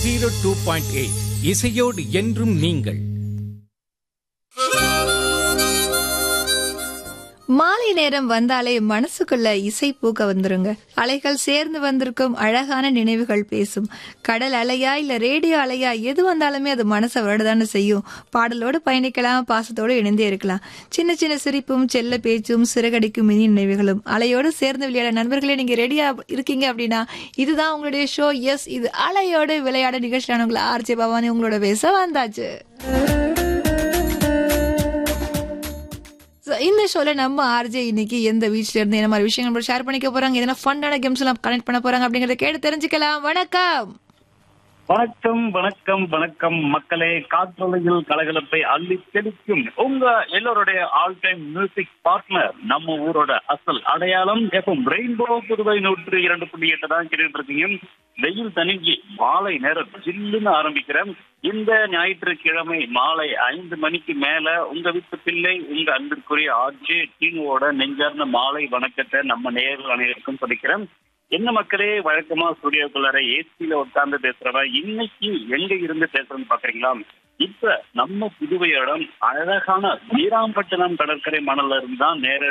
zero two point eight இசையோடு என்றும் நீங்கள் மாலை நேரம் வந்தாலே மனசுக்குள்ள இசை பூக்க வந்துருங்க அலைகள் சேர்ந்து வந்திருக்கும் அழகான நினைவுகள் பேசும் கடல் அலையா இல்ல ரேடியோ அலையா எது வந்தாலுமே அது மனசை வருடதானே செய்யும் பாடலோடு பயணிக்கலாம் பாசத்தோடு இணைந்தே இருக்கலாம் சின்ன சின்ன சிரிப்பும் செல்ல பேச்சும் சிறகடிக்கும் இனி நினைவுகளும் அலையோடு சேர்ந்து விளையாட நண்பர்களே நீங்க ரெடியா இருக்கீங்க அப்படின்னா இதுதான் உங்களுடைய ஷோ எஸ் இது அலையோடு விளையாட நிகழ்ச்சியான உங்களை ஆர்ஜே பவானி உங்களோட பேச வந்தாச்சு So, இந்த ஷோல நம்ம ஆர்ஜே இன்னைக்கு எந்த பீச்ல இருந்து என்ன மாதிரி விஷயங்கள் நம்ம ஷேர் பண்ணிக்க போறாங்க எதனா ஃபன்னான கேம்ஸ் எல்லாம் கனெக்ட் பண்ண போறாங்க அப்படிங்கறத கேட்டு தெரிஞ்சுக்கலாம் வணக்கம் வணக்கம் வணக்கம் வணக்கம் மக்களே காற்றலையில் கலகலப்பை அள்ளி தெளிக்கும் உங்க எல்லோருடைய ஆல் டைம் மியூசிக் பார்ட்னர் நம்ம ஊரோட அசல் அடையாளம் எஃப்எம் ரெயின்போ புதுவை நூற்று இரண்டு புள்ளி எட்டு தான் கேட்டுட்டு இருக்கீங்க வெயில் தணிஞ்சி மாலை நேரம் ஜில்லுன்னு ஆரம்பிக்கிறேன் இந்த ஞாயிற்றுக்கிழமை மாலை ஐந்து மணிக்கு மேல உங்க வீட்டு பிள்ளை உங்க அன்பிற்குரிய ஆர்ஜே டீனோட நெஞ்சார்ந்த மாலை வணக்கத்தை நம்ம நேரில் அனைவருக்கும் சொல்லிக்கிறேன் என்ன மக்களே வழக்கமா ஸ்டுடியோக்குள்ளார ஏசியில உட்கார்ந்து பேசுறவன் இன்னைக்கு எங்க இருந்து பேசுறேன்னு பாக்குறீங்களா இப்ப நம்ம புதுவை இடம் அழகான வீராம்பட்டினம் கடற்கரை மணல்ல இருந்து தான் நேர